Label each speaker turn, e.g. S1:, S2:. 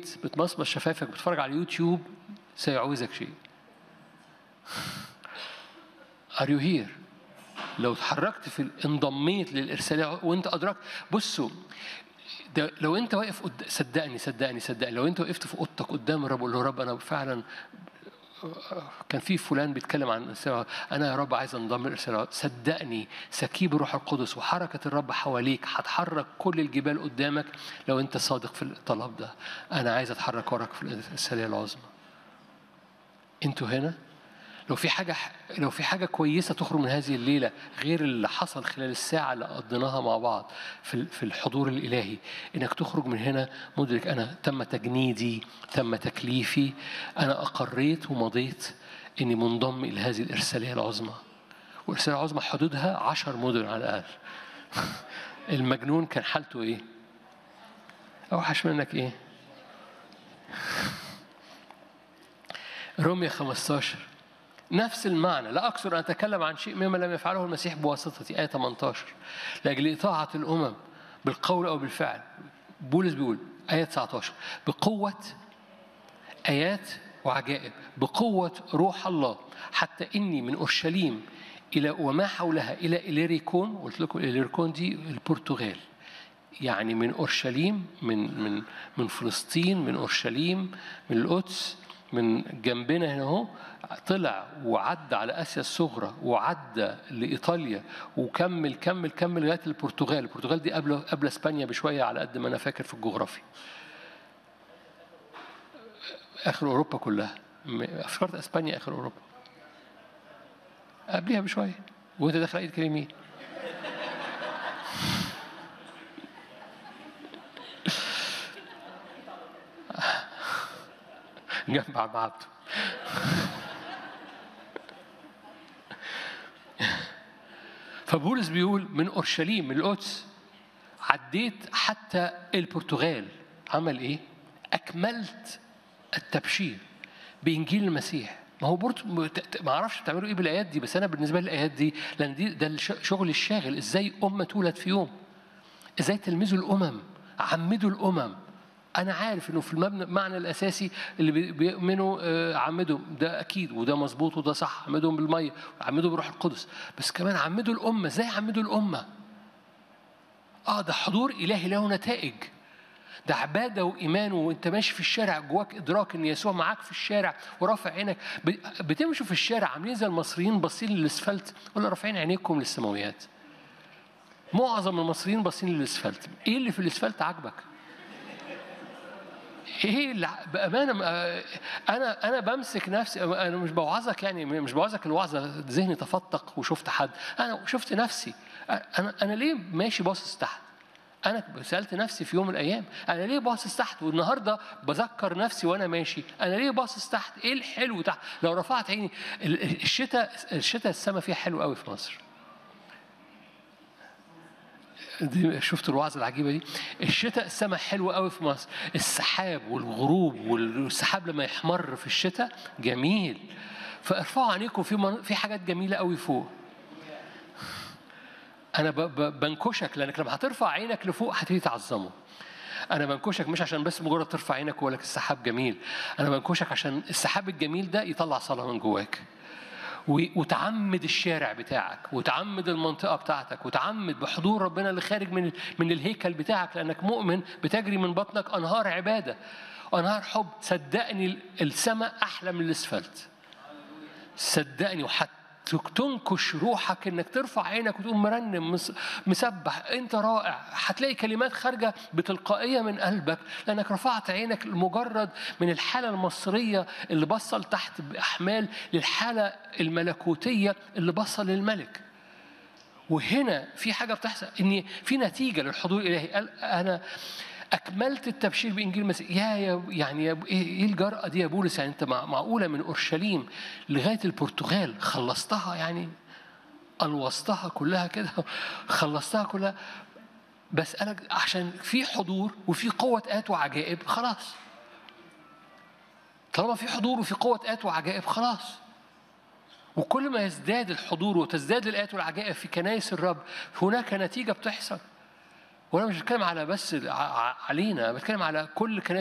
S1: البيت بتمصمص شفايفك بتتفرج على اليوتيوب سيعوزك شيء Are you here؟ لو اتحركت في انضميت للإرسالية وأنت أدركت بصوا ده لو أنت واقف قد... صدقني صدقني صدقني لو أنت وقفت في أوضتك قدام الرب وقول له رب أنا فعلا كان في فلان بيتكلم عن الإرسال أنا يا رب عايز أنضم للإرسال صدقني سكيب الروح القدس وحركة الرب حواليك هتحرك كل الجبال قدامك لو أنت صادق في الطلب ده أنا عايز أتحرك وراك في الإرسالية العظمى أنتوا هنا لو في حاجة لو في حاجة كويسة تخرج من هذه الليلة غير اللي حصل خلال الساعة اللي قضيناها مع بعض في في الحضور الإلهي إنك تخرج من هنا مدرك أنا تم تجنيدي تم تكليفي أنا أقريت ومضيت إني منضم إلى هذه الإرسالية العظمى والإرسالية العظمى حدودها عشر مدن على الأقل المجنون كان حالته إيه؟ أوحش منك إيه؟ رومية 15 نفس المعنى لا أكثر أن أتكلم عن شيء مما لم يفعله المسيح بواسطتي آية 18 لأجل إطاعة الأمم بالقول أو بالفعل بولس بيقول آية 19 بقوة آيات وعجائب بقوة روح الله حتى إني من أورشليم إلى وما حولها إلى إليريكون قلت لكم إليريكون دي البرتغال يعني من أورشليم من من من فلسطين من أورشليم من القدس من جنبنا هنا اهو طلع وعدى على اسيا الصغرى وعدى لايطاليا وكمل كمل كمل لغايه البرتغال، البرتغال دي قبل قبل اسبانيا بشويه على قد ما انا فاكر في الجغرافيا. اخر اوروبا كلها افتكرت اسبانيا اخر اوروبا. قبلها بشويه وانت داخل ايدك اليمين. جنب عم عبده فبولس بيقول من اورشليم من القدس عديت حتى البرتغال عمل ايه؟ اكملت التبشير بانجيل المسيح ما هو برضه ما اعرفش بتعملوا ايه بالايات دي بس انا بالنسبه لي الايات دي لان دي ده الشغل الشاغل ازاي امه تولد في يوم ازاي تلمذوا الامم عمدوا الامم أنا عارف إنه في المبنى المعنى الأساسي اللي بيؤمنوا عمدوا ده أكيد وده مظبوط وده صح عمدهم بالمية عمدوا بروح القدس بس كمان عمدوا الأمة إزاي عمدوا الأمة؟ آه ده حضور إلهي له نتائج ده عبادة وإيمان وأنت ماشي في الشارع جواك إدراك إن يسوع معاك في الشارع ورافع عينك بتمشوا في الشارع عاملين زي المصريين باصين للأسفلت ولا رافعين عينيكم للسماويات؟ معظم المصريين باصين للأسفلت، إيه اللي في الأسفلت عاجبك؟ ايه اللي بامانه انا انا بمسك نفسي انا مش بوعظك يعني مش بوعظك الوعظه ذهني تفتق وشفت حد انا شفت نفسي انا انا ليه ماشي باصص تحت انا سالت نفسي في يوم من الايام انا ليه باصص تحت والنهارده بذكر نفسي وانا ماشي انا ليه باصص تحت ايه الحلو تحت لو رفعت عيني الشتاء الشتاء السماء فيها حلو قوي في مصر دي شفت الوعظة العجيبة دي الشتاء السماء حلوة قوي في مصر السحاب والغروب والسحاب لما يحمر في الشتاء جميل فارفعوا عينيكم في من... في حاجات جميلة قوي فوق أنا ب... ب... بنكشك لأنك لما هترفع عينك لفوق هتبتدي تعظمه أنا بنكشك مش عشان بس مجرد ترفع عينك وأقول لك السحاب جميل أنا بنكشك عشان السحاب الجميل ده يطلع صلاة من جواك وتعمد الشارع بتاعك وتعمد المنطقه بتاعتك وتعمد بحضور ربنا اللي خارج من من الهيكل بتاعك لانك مؤمن بتجري من بطنك انهار عباده انهار حب صدقني السماء احلى من الاسفلت صدقني وحتى تنكش روحك انك ترفع عينك وتقوم مرنم مسبح انت رائع هتلاقي كلمات خارجه بتلقائيه من قلبك لانك رفعت عينك لمجرد من الحاله المصريه اللي بصل تحت باحمال للحاله الملكوتيه اللي بصل للملك وهنا في حاجه بتحصل ان في نتيجه للحضور الالهي قال انا اكملت التبشير بانجيل المسيح يا, يا يعني يا ايه الجرأه دي يا بولس يعني انت معقوله من اورشليم لغايه البرتغال خلصتها يعني الوصتها كلها كده خلصتها كلها بسألك عشان في حضور وفي قوة آت وعجائب خلاص طالما في حضور وفي قوة آت وعجائب خلاص وكل ما يزداد الحضور وتزداد الآيات والعجائب في كنائس الرب هناك نتيجة بتحصل وانا مش بتكلم على بس علينا بتكلم على كل كنائس